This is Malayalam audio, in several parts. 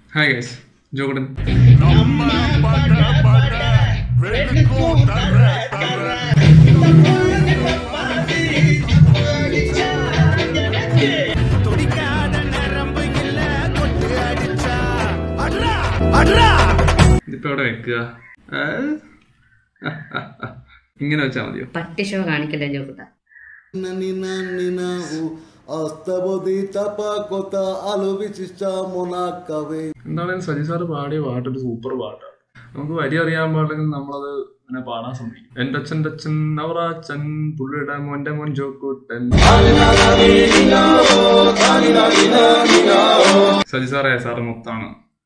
ഹായ് ഗൈസ് ജോഗുടൻ ഇതിപ്പോ എവിടെ വെക്കുക ഏ? ഇങ്ങനെ വെച്ചാ മതിയോ പട്ടി ഷോ കാണിക്കല്ലേ ജോക്കുട്ട Naninaninahu Astabodi tapakota alu vichista monakave എന്താണെങ്കിലും സജി സാറ് പാടിയ പാട്ടൊരു സൂപ്പർ പാട്ടാണ് നമുക്ക് വരി അറിയാൻ പാടില്ലെങ്കിൽ നമ്മളത് ഇങ്ങനെ പാടാൻ ശ്രമിക്കും എന്റെ അച്ഛൻ്റെ അച്ഛൻ അവറാച്ചൻ പുള്ളിയുടെ മോന്റെ മോൻ ജോക്കൂട്ടൻ സജി സാറേ സാറ് മൊത്താണ്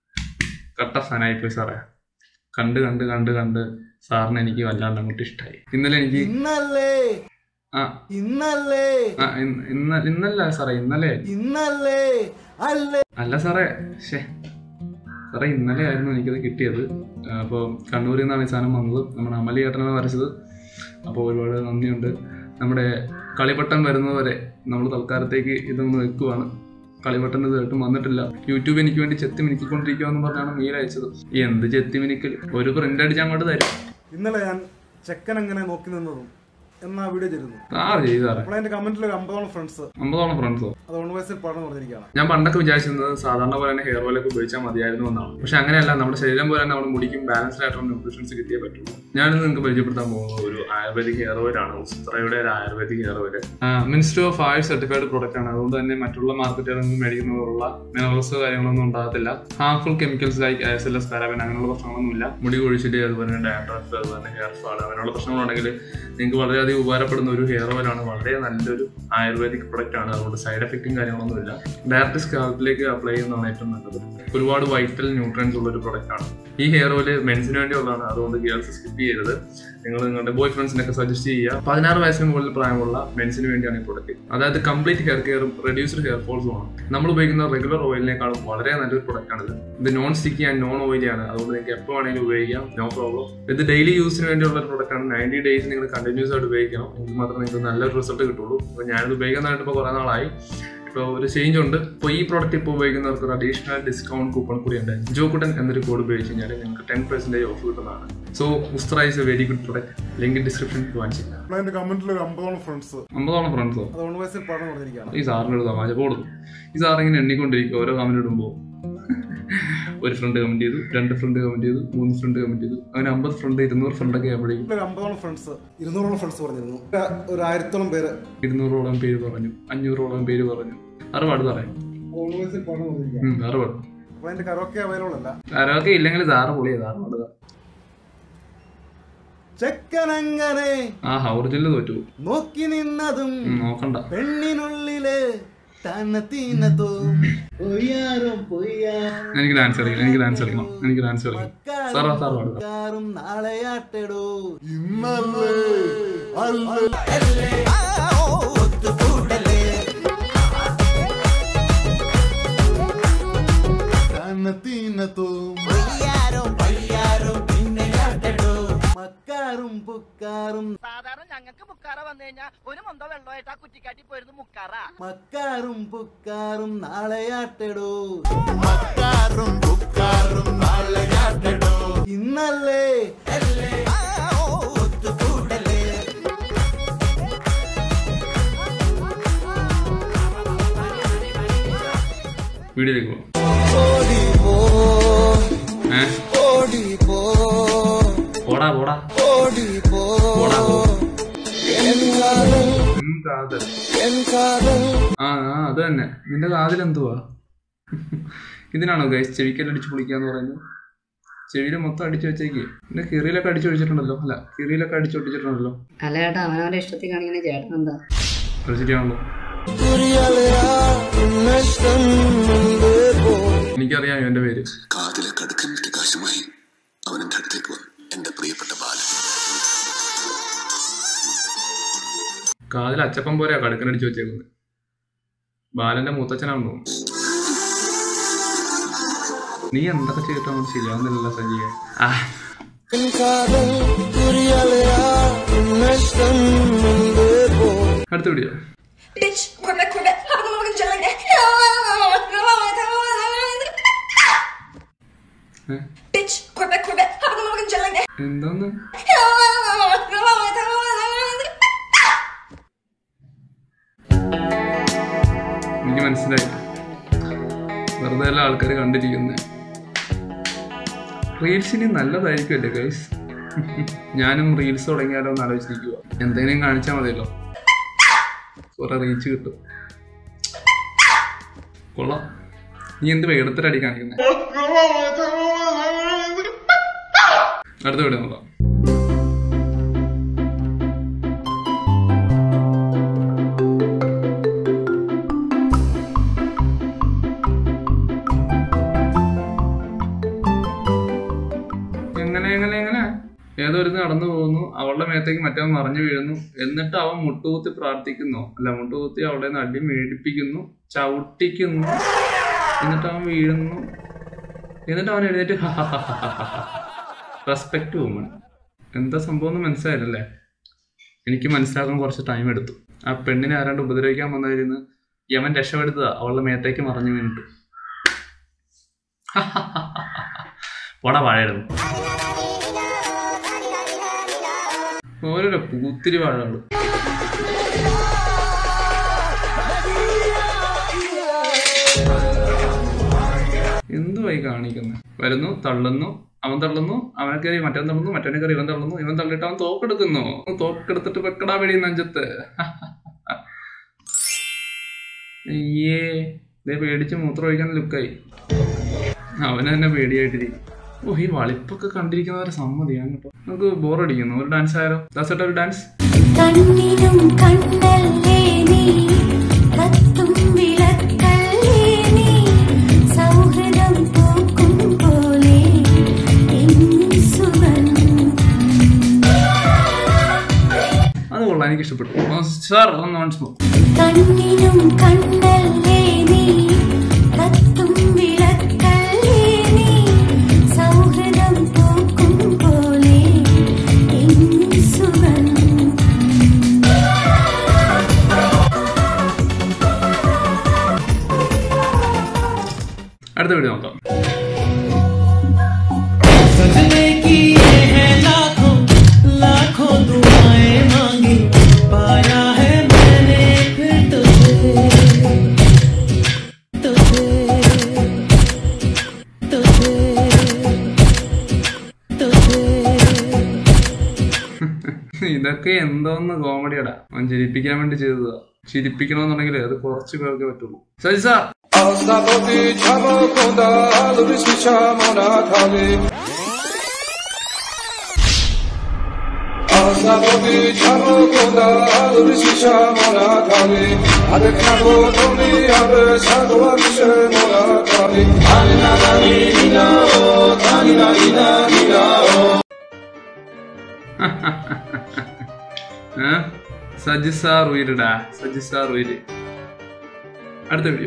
കട്ട ഫാനായി പോയി സാറേ കണ്ട് കണ്ട് കണ്ട് കണ്ട് സാറിന് എനിക്ക് വല്ലാണ്ട് അങ്ങോട്ട് ഇഷ്ടമായി ഇന്നലെ എനിക്ക് ഇന്നല്ലേ ആ ഇന്നല്ലേ ആ, ഇന്ന് ഇന്ന- ഇന്നല്ല സാറേ ഇന്നലെ ഇന്നല്ലേ അല്ലേ അല്ല സാറേ ശേ സാറേ ഇന്നലെ ആയിരുന്നു എനിക്കത് കിട്ടിയത് അപ്പോൾ കണ്ണൂരിൽ നിന്നാണ് ഈ സാധനം വന്നത് നമ്മുടെ അമലി ചേട്ടനാണ് വരച്ചത് അപ്പോൾ ഒരുപാട് നന്ദിയുണ്ട് നമ്മുടെ കളിവട്ടം വരുന്നവരെ നമ്മൾ തൽക്കാലത്തേക്ക് ഇതൊന്ന് വെക്കുവാണ് കളിവട്ടം ഇതായിട്ടും വന്നിട്ടില്ല യൂട്യൂബ് എനിക്ക് വേണ്ടി ചെത്തി മിനുക്കിക്കൊണ്ടിരിക്കുക എന്ന് പറഞ്ഞാണ് മെയിൽ അയച്ചത് എന്ത് ചെത്തി മിനുക്കൽ ഒരു പ്രിന്റ് അടിച്ച് അങ്ങോട്ട് തരും ഇന്നലെ ഞാൻ ചെക്കൻ എങ്ങനെ നോക്കി നിന്നതും എന്നാ വീഡിയോ ചെയ്തിരുന്നു ആ ചെയ്തു സാറേ അപ്പോൾ അതിന്റെ കമന്റിൽ ഒരു അമ്പതോളം ഫ്രണ്ട്സ് അമ്പതോളം ഫ്രണ്ട്സോ അത് ഓൺ വയസ്സിൽ പാടണം പറഞ്ഞിരിക്കുകയാണ് ഞാൻ പണ്ടൊക്കെ വിചാരിച്ചിരുന്നത് സാധാരണ പോലെ തന്നെ ഹെയർ ഓയിലൊക്കെ ഉപയോഗിച്ചാൽ മതിയായിരുന്നു എന്നാണ് പക്ഷെ അങ്ങനെയല്ല നമ്മുടെ ശരീരം പോലെ തന്നെ നമ്മുടെ മുടിക്കും ബാലൻസ്ഡ് ആയിട്ടുള്ള ന്യൂട്രീഷൻസ് കിട്ടിയേ പറ്റുള്ളൂ ഞാനിന്ന് നിങ്ങൾക്ക് പരിചയപ്പെടുത്താൻ പോകുന്നത് ഒരു ആയുർവേദിക് ഹെയർ ഓയിൽ ആണ് ഉസ്ത്രയുടെ ഒരു ayurvedic hair oil minister of ആയുർ സർട്ടിഫൈഡ് പ്രോഡക്റ്റ് ആണ് അതുകൊണ്ട് തന്നെ മറ്റുള്ള മാർക്കറ്റുകളിൽ നിന്ന് മേടിക്കുന്നതിലുള്ള മിനറൽസ് കാര്യങ്ങളൊന്നും ഉണ്ടാകത്തില്ല harmful chemicals like S L S paraben അങ്ങനെയുള്ള പ്രശ്നങ്ങളൊന്നുമില്ല മുടി കൊഴിച്ചിട്ട് അതുപോലെ തന്നെ ഡാൻഡ്രഫ് അതുപോലെ തന്നെ ഹെയർ ഫാൾ അങ്ങനെയുള്ള പ്രശ്നങ്ങളുണ്ടെങ്കിൽ നിങ്ങൾക്ക് വളരെയധികം ഉപകാരപ്പെടുന്ന ഒരു ഹെയർ ഓയിൽ ആണ് വളരെ നല്ലൊരു ആയുർവേദിക് പ്രൊഡക്റ്റ് ആണ് അതുകൊണ്ട് സൈഡ് എഫക്റ്റും കാര്യങ്ങളൊന്നുമില്ല ഡയറക്റ്റ് സ്കാൽപ്പിലേക്ക് അപ്ലൈ ചെയ്യുന്നതാണ് ഏറ്റവും നല്ലത് ഒരുപാട് വൈറ്റൽ ന്യൂട്രിയൻസ് ഉള്ള ഒരു പ്രൊഡക്റ്റ് ആണ് ഈ ഹെയർ ഓയിൽ മെൻസിന് വേണ്ടിയുള്ളതാണ് അതുകൊണ്ട് ഗേൾസ് സ്കിപ്പ് ചെയ്യരുത് നിങ്ങൾ നിങ്ങളുടെ ബോയ് ഫ്രണ്ട്സിനൊക്കെ സജസ്റ്റ് ചെയ്യുക പതിനാറ് വയസ്സിന് മുകളിൽ പ്രായമുള്ള മെൻസിന് വേണ്ടിയാണ് ഈ പ്രൊഡക്റ്റ് അതായത് കംപ്ലീറ്റ് ഹെയർ കെയറും റെഡ്യൂസ്ഡ് ഹെയർ ഫോൾസും ആണ് നമ്മൾ ഉപയോഗിക്കുന്ന റെഗുലർ ഓയിലിനേക്കാളും വളരെ നല്ലൊരു പ്രൊഡക്റ്റ് ആണ് ഇത് ഇത് non sticky and non oily ആണ് അതുകൊണ്ട് നിങ്ങൾക്ക് എപ്പോൾ വേണമെങ്കിലും ഉപയോഗിക്കാം നോ പ്രോബ്ലം ഇത് ഡെയിലി യൂസിന് വേണ്ടിയുള്ള ഒരു പ്രൊഡക്റ്റ് ആണ് നയൻറ്റി ഡേയ്സ് നിങ്ങൾ കണ്ടിന്യൂസ് ആയിട്ട് ഉപയോഗിക്കണം എങ്കിൽ മാത്രമേ നിങ്ങൾക്ക് നല്ലൊരു റിസൾട്ട് കിട്ടുള്ളൂ അപ്പോൾ ഞാനിത് ഉപയോഗിക്കുന്നതായിട്ട് ഇപ്പോൾ കുറേ നാളായി ഇപ്പോൾ ഒരു ചേഞ്ച് ഉണ്ട് ഇപ്പോൾ ഈ പ്രോഡക്റ്റ് ഇപ്പോൾ ഉപയോഗിക്കുന്നവർക്ക് ഒരു അഡീഷണൽ ഡിസ്കൗണ്ട് കൂപ്പൺ കൂടി ഉണ്ട് ജോക്കുട്ടൻ എന്നൊരു കോഡ് ഉപയോഗിച്ച് കഴിഞ്ഞാൽ നിങ്ങൾക്ക് ടെൻ പെർസെൻറ്റേജ് ഓഫ് കിട്ടുന്നതാണ് so Ustraa is a very good product link ഡിസ്ക്രിപ്ഷനിൽ വാങ്ങിച്ചില്ല അപ്പോൾ അതിന്റെ കമന്റിൽ ഒരു അമ്പതോളം ഫ്രണ്ട്സ് അമ്പതോളം ഫ്രണ്ട്സോ അത് ഓൺ വയസ്സിൽ പാടണം പറഞ്ഞിരിക്കുകയാണ് ഈ സാറിൻ്റെ ഒരു തമാശ കൊടുക്കും ഈ സാർ ഇങ്ങനെ എണ്ണിക്കൊണ്ടിരിക്കും ഓരോ കമന്റ് ഇടുമ്പോൾ ഒരു ഫ്രണ്ട് കമന്റ് ചെയ്തു രണ്ട് ഫ്രണ്ട് കമന്റ് ചെയ്തു മൂന്ന് ഫ്രണ്ട് കമന്റ് ചെയ്തു അങ്ങനെ അമ്പത് ഫ്രണ്ട് ഇരുന്നൂറ് ഫ്രണ്ടൊക്കെ ആകുമ്പോഴേക്കും ഒരു അമ്പതോളം ഫ്രണ്ട്സ് ഇരുന്നൂറോളം ഫ്രണ്ട്സ് പറഞ്ഞിരുന്നു ഒരു- ഒരു ആയിരത്തോളം പേര് ഇരുന്നൂറോളം പേര് പറഞ്ഞു അഞ്ഞൂറോളം പേര് പറഞ്ഞു അറുപാട് പറയാം ഓൺ വയസ്സിൽ പാടണം പറഞ്ഞിരിക്കുകയാണ് ഉം, അറുപാട് അപ്പോൾ അതിന്റെ കരോക്കെ അവൈലബിൾ അല്ല ആരൊക്കെ ഇല്ലെങ്കിൽ സാറ് പൊളിയാ സാറ് പാടുക ചെക്കൻ എങ്ങനെ ആ ഹൗർജില് തോറ്റു നോക്കി നിന്നതും ഉം, നോക്കണ്ട പെണ്ണിനുള്ളില് തന്നത്തീനത്തോ പൊയ്യാറും പൊയ്യാറും എനിക്ക് ഡാൻസ് കളിക്കണം എനിക്ക് ഡാൻസ് കളിക്കണം എനിക്ക് ഡാൻസ് കളിക്കണം സാറാ സാർ പാടുക കാറും നാളെയാട്ടെടോ മക്കാറും പുക്കാറും സാധാരണ ഞങ്ങൾക്ക് മുക്കാറ വന്നു കഴിഞ്ഞാൽ ഒരു മൊന്ത വെള്ളമായിട്ട് ആ കുറ്റിക്കാട്ടി പോയിരുന്നു മുക്കാറ മക്കാറും പുക്കാറും നാളെയാട്ടെടോ ഇന്നല്ലേ വീഡിയോയിലേക്ക് പോവാം ഏ പോടാ പോടാ പോടാ പോ ഉം, കാതൽ ആ ആ അത് തന്നെ നിന്റെ കാതിൽ എന്തുവാ ഇതിനാണോ ഗൈസ് ചെവിക്കൽ അടിച്ച് പൊളിക്കാന്ന് പറയുന്നത് ചെവിയിൽ മൊത്തം അടിച്ചു വെച്ചേക്ക് പിന്നെ കിറിയിലൊക്കെ അടിച്ചു വെച്ചിട്ടുണ്ടല്ലോ അല്ല കിറിയിലൊക്കെ അടിച്ചു ഒട്ടിച്ചിട്ടുണ്ടല്ലോ അല്ല ചേട്ടാ അവനവന്റെ ഇഷ്ടത്തിൽ കാണിക്കുന്ന ചേട്ടൻ എന്താ കളിച്ചിട്ടാണല്ലോ എനിക്കറിയാം എന്റെ പേര് കാതിലെ കടുക്കൻ പ്രകാശമായി അവൻ എന്റെ അടുത്തേക്ക് വന്നു എന്റെ പ്രിയപ്പെട്ട ബാലൻ കാതിൽ അച്ചപ്പം പോലെയാ കടുക്കനടിച്ചു വെച്ചേക്കുന്നത് ബാലന്റെ മൂത്തച്ഛനാണെന്ന് തോന്നുന്നു നീ എന്തൊക്കെ ചെയ്തിട്ടാണ് ശരിയാവുന്നില്ലല്ലോ സജീവ ആ അടുത്ത video Bitch, we're back, we're back. Have a little vagina. ഏ? Bitch, Corvette, Corvette, have a motherfucking jet like that. എന്തോന്ന് എനിക്ക് മനസ്സിലായി വെറുതെ അല്ല ആൾക്കാർ കണ്ടിരിക്കുന്നത് റീൽസ് ഇനി നല്ലതായിരിക്കുമല്ലേ ഗൈസ് ഞാനും റീൽസ് തുടങ്ങിയാലോ എന്ന് ആലോചിച്ചിരിക്കുക എന്തെങ്കിലും കാണിച്ചാൽ മതിയല്ലോ കുറെ റീച്ച് കിട്ടും കൊള്ളാം നീ എന്ത് വേടത്തിലടി കാണിക്കുന്നത് അടുത്ത വീട് നോക്കാം എങ്ങനെ എങ്ങനെ എങ്ങനെ ഏതോ ഒരു നടന്നു പോകുന്നു അവളുടെ മേത്തേക്ക് മറ്റവൻ മറിഞ്ഞു വീഴുന്നു എന്നിട്ട് അവൻ മുട്ടുകുത്തി പ്രാർത്ഥിക്കുന്നു അല്ല മുട്ടുകുത്തി അവളെ നടി മേടിപ്പിക്കുന്നു ചവിട്ടിക്കുന്നു എന്നിട്ട് അവൻ വീഴുന്നു എന്നിട്ട് അവൻ എഴുന്നേറ്റ് റെസ്പെക്ട് വുമൺ എന്താ സംഭവം എന്ന് മനസ്സിലായില്ലല്ലേ എനിക്ക് മനസ്സിലാക്കാൻ കുറച്ച് ടൈം എടുത്തു ആ പെണ്ണിനെ ആരാണ്ട് ഉപദ്രവിക്കാൻ വന്നതിരുന്ന് യമൻ രക്ഷപ്പെടുത്തതാ അവളുടെ മേത്തേക്ക് മറിഞ്ഞു വീണിട്ട് പോടാ വാഴയിടുന്നു ഓരോരോ പൂത്തിരി വാഴകള് എന്തുവായി കാണിക്കുന്നത് വരുന്നു തള്ളുന്നു അവൻ തള്ളുന്നു അവനെ കയറി മറ്റവൻ തള്ളുന്നു മറ്റവനെ കയറി ഇവൻ തള്ളുന്നു ഇവൻ തള്ളിട്ട് അവൻ തോക്കെടുക്കുന്നു തോക്കെടുത്തിട്ട് വെക്കടാ വെടി നെഞ്ചത്ത് അയ്യേ ഇതേ പേടിച്ച് മൂത്രം ഒഴിക്കാൻ ലുക്കായി അവന് തന്നെ പേടിയായിട്ടിരിക്കും ഓ ഈ വളിപ്പൊക്കെ കണ്ടിരിക്കുന്നവരെ സമ്മതിയാണ് കേട്ടോ നമുക്ക് ബോറടിക്കുന്നു ഒരു ഡാൻസ് ആയാലോ ദാസേട്ട ഒരു ഡാൻസ് കണ്ണിനും കണ്ടല്ലേ നീ കത്തും വിളക്കല്ലേ നീ സൗഹൃദം പൂക്കും പോലെ എന്നും സുഗന്ധം അത് കൊള്ളാം എനിക്ക് ഇഷ്ടപ്പെട്ടു സാർ ഒന്ന് മനസ്സിലോ കണ്ണിനും കണ്ടല്ലേ നീ കത്തും വിളക്കല്ലേ നീ സൗഹൃദം പൂക്കും പോലെ എന്നും സുഗന്ധം അടുത്ത വീഡിയോ നോക്കാം सजने की ये है लाखों लाखों दुआएं मांगी पाया है मैंने फिर तुझे तुझे तुझे तुझे ഇതൊക്കെ എന്തോന്ന് കോമഡിയടാ അവൻ ചിരിപ്പിക്കാൻ വേണ്ടി ചെയ്തതാ ചിരിപ്പിക്കണമെന്നുണ്ടെങ്കിൽ അത് കുറച്ച് പേർക്ക് പറ്റുള്ളൂ സജി സാർ ഏ? സജി സാർ ഉയരിടാ സജി സാർ ഉയര് അടുത്ത വീഡിയോ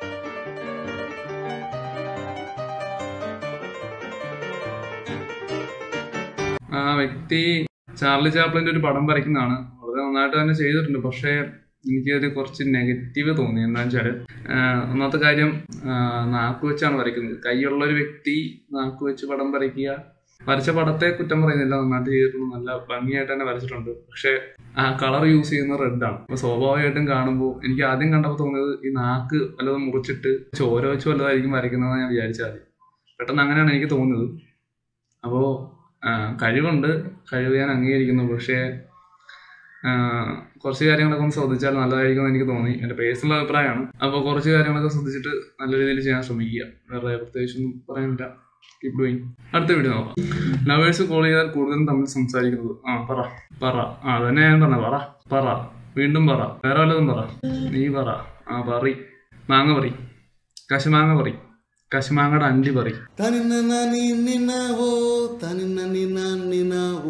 ആ വ്യക്തി ചാർലി ചാപ്ലിന്റെ ഒരു പടം വരയ്ക്കുന്നതാണ് വളരെ നന്നായിട്ട് തന്നെ ചെയ്തിട്ടുണ്ട് പക്ഷേ എനിക്കത് കുറച്ച് നെഗറ്റീവ് തോന്നി എന്താണെന്ന് വെച്ചാൽ ഒന്നാമത്തെ കാര്യം ആ, നാക്ക് വെച്ചാണ് വരയ്ക്കുന്നത് കൈയുള്ള ഒരു വ്യക്തി നാക്ക് വെച്ച് പടം വരയ്ക്കുക വരച്ച പടത്തെ കുറ്റം പറയുന്നില്ല നന്നായിട്ട് ചെയ്തിട്ടുണ്ട് നല്ല ഭംഗിയായിട്ട് തന്നെ വരച്ചിട്ടുണ്ട് പക്ഷെ ആ കളർ യൂസ് ചെയ്യുന്ന റെഡ് ആണ് അപ്പൊ സ്വാഭാവികമായിട്ടും കാണുമ്പോൾ എനിക്ക് ആദ്യം കണ്ടപ്പോൾ തോന്നിയത് ഈ നാക്ക് വല്ലതും മുറിച്ചിട്ട് ചോര വെച്ച് വല്ലതായിരിക്കും വരയ്ക്കുന്നതെന്ന് ഞാൻ വിചാരിച്ചത് ആദ്യം പെട്ടെന്ന് അങ്ങനെയാണ് എനിക്ക് തോന്നുന്നത് അപ്പോൾ കഴിവുണ്ട് കഴിവ് ഞാൻ അംഗീകരിക്കുന്നു പക്ഷേ ആ, കുറച്ച് കാര്യങ്ങളൊക്കെ ഒന്ന് ശ്രദ്ധിച്ചാൽ നല്ലതായിരിക്കും എന്ന് എനിക്ക് തോന്നി എൻ്റെ പേഴ്സണൽ അഭിപ്രായമാണ് അപ്പോൾ കുറച്ച് കാര്യങ്ങളൊക്കെ ശ്രദ്ധിച്ചിട്ട് നല്ല രീതിയിൽ ചെയ്യാൻ ശ്രമിക്കുക വേറെ പ്രത്യേകിച്ചൊന്നും പറയാനില്ല കീപ് ഡൂയിങ് അടുത്ത വീഡിയോ നോക്കാം ലവേഴ്സ് കോൾ ചെയ്താൽ കൂടുതലും തമ്മിൽ സംസാരിക്കുന്നത് ആ പറ പറ ആ അതന്നെ ഞാൻ പറഞ്ഞ പറ പറ വീണ്ടും പറ വേറെ വല്ലതും പറ നീ പറ ആ പറി മാങ്ങ പറി കശുമാങ്ങ പറി കശുമാങ്ങയുടെ അണ്ടി പറി തനിന്ന നനി നിനാവോ തനിന്ന നിന നിനാവോ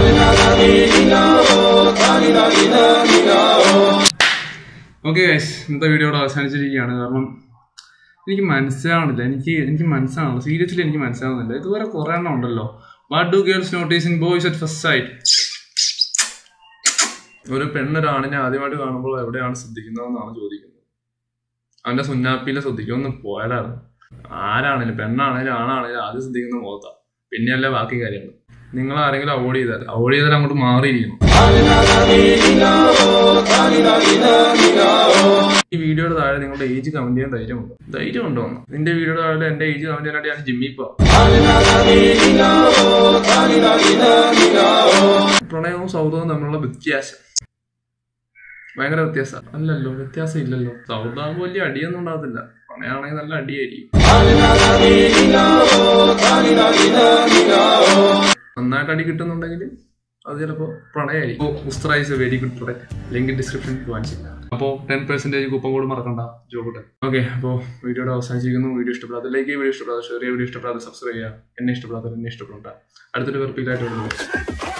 ഓക്കെ ഗൈസ് ഇന്നത്തെ വീഡിയോ ഇവിടെ അവസാനിച്ചിരിക്കുകയാണ് കാരണം എനിക്ക് മനസ്സിലാവണില്ല എനിക്ക് എനിക്ക് മനസ്സിലാവണം സീരിയസ്ലി എനിക്ക് മനസ്സിലാവുന്നില്ല ഇതുവരെ കുറേ എണ്ണം ഉണ്ടല്ലോ what do girls notice in boys at first sight ഒരു പെണ്ണൊരാണിനെ ആദ്യമായിട്ട് കാണുമ്പോൾ എവിടെയാണ് ശ്രദ്ധിക്കുന്നതെന്നാണ് ചോദിക്കുന്നത് അവന്റെ സുന്നാപ്പിയിലെ ശ്രദ്ധിക്കും ഒന്ന് പോയടാണ് ആരാണേലും പെണ്ണാണേലും ആണാണേലും ആദ്യം ശ്രദ്ധിക്കുന്ന മുഖത്താണ് പിന്നെയല്ല ബാക്കി കാര്യങ്ങൾ നിങ്ങൾ ആരെങ്കിലും അവോയ്ഡ് ചെയ്താൽ അവോയ്ഡ് ചെയ്താൽ അങ്ങോട്ട് മാറിയിരിക്കണം ഈ വീഡിയോയുടെ താഴെ നിങ്ങളുടെ ഏജ് കമന്റ് ചെയ്യാൻ ധൈര്യമുണ്ടോ ധൈര്യമുണ്ടോ എന്ന് നിന്റെ വീഡിയോയുടെ താഴെ എന്റെ ഏജ് കമന്റ് ചെയ്യാനായിട്ട് ഞാൻ ജിമ്മിൽ പോവാം പ്രണയവും സൗഹൃദവും തമ്മിലുള്ള വ്യത്യാസം ഭയങ്കര വ്യത്യാസം അല്ലല്ലോ വ്യത്യാസം ഇല്ലല്ലോ സൗഹൃദമാകുമ്പോൾ വലിയ അടിയൊന്നും ഉണ്ടാകത്തില്ല പ്രണയമാണെങ്കിൽ നല്ല അടിയായിരിക്കും നന്നായിട്ട് അടി കിട്ടുന്നുണ്ടെങ്കിൽ അത് ചിലപ്പോൾ പ്രണയമായിരിക്കും Ustraa is very good product link description വാങ്ങിച്ചില്ല അപ്പോൾ ടെൻ പെർസെൻറ്റേജ് കൂപ്പൺ കോഡ് മറക്കണ്ട ജോബിട്ട് ഓക്കെ അപ്പോൾ വീഡിയോയുടെ അവസാനിച്ചിരിക്കുന്നു വീഡിയോ ഇഷ്ടപ്പെടാത്ത ലൈക്ക് വീഡിയോ ഇഷ്ടപ്പെടാതെ ഷെയർ ചെയ്യുക വീഡിയോ ഇഷ്ടപ്പെടാതെ സബ്സ്ക്രൈബ് ചെയ്യുക എന്നെ ഇഷ്ടപ്പെടാത്ത എന്നെ ഇഷ്ടപ്പെടണ്ട അടുത്തൊരു വെറുപ്പിലായിട്ട് വരുന്നത്